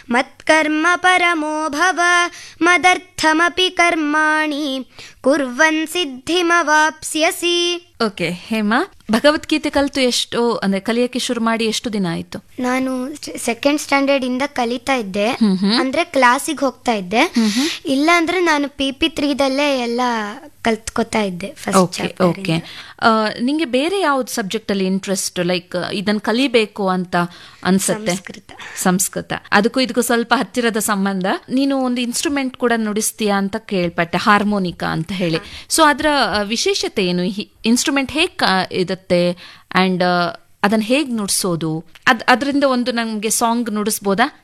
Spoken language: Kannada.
ಮತ್ಕರ್ಮ ಪರಮೋ ಭವ ಮದರ್ಥಮಪಿ ಕರ್ಮಾಣಿ ಕುರ್ವನ್ ಸಿದ್ಧಿಮವಾಪ್ಸ್ಯಸಿ ಓಕೆ ಹೇಮಾ ಭಗವದ್ಗೀತೆ ಕಲಿತು ಎಷ್ಟು ಅಂದ್ರೆ ಕಲಿಯಕ್ಕೆ ಶುರು ಮಾಡಿ ಎಷ್ಟು ದಿನ ಆಯ್ತು ನಾನು ಸೆಕೆಂಡ್ ಸ್ಟ್ಯಾಂಡರ್ಡ್ ಇಂದ ಕಲಿತಾ ಇದ್ದೆ ಅಂದ್ರೆ ಕ್ಲಾಸಿಗೆ ಹೋಗ್ತಾ ಇದ್ದೆ ಇಲ್ಲ ಅಂದ್ರೆ ನಾನು ಪಿ ಪಿ ತ್ರೀದಲ್ಲೇ ಎಲ್ಲ ಕಲ್ತ್ಕೊತಾ ಇದ್ದೆ ಫಸ್ಟ್ ಓಕೆ ಓಕೆ ನಿಂಗೆ ಬೇರೆ ಯಾವ್ದು ಸಬ್ಜೆಕ್ಟ್ ಅಲ್ಲಿ ಇಂಟ್ರೆಸ್ಟ್ ಲೈಕ್ ಇದನ್ನ ಕಲಿಬೇಕು ಅಂತ ಅನ್ಸತ್ತೆ ಸಂಸ್ಕೃತ. ಸಂಸ್ಕೃತ ಅದಕ್ಕೂ ಇದಕ್ಕೂ ಸ್ವಲ್ಪ ಹತ್ತಿರದ ಸಂಬಂಧ ನೀನು ಒಂದು ಇನ್ಸ್ಟ್ರೂಮೆಂಟ್ ಕೂಡ ನುಡಿಸ್ತೀಯಾ ಅಂತ ಕೇಳ್ಪಟ್ಟೆ ಹಾರ್ಮೋನಿಕಾ ಅಂತ ಹೇಳಿ ಸೊ ಅದರ ವಿಶೇಷತೆ ಏನು ಇನ್ಸ್ಟ್ರೂಮೆಂಟ್ ಹೇಗ್ ಕಾ- ಇರುತ್ತೆ ಅಂಡ್ ಅದನ್ನ ಹೇಗ್ ನುಡಿಸೋದು ಅದ್ ಅದರಿಂದ ಒಂದು ನಮ್ಗೆ ಸಾಂಗ್ ನುಡಿಸ್ಬೋದಾ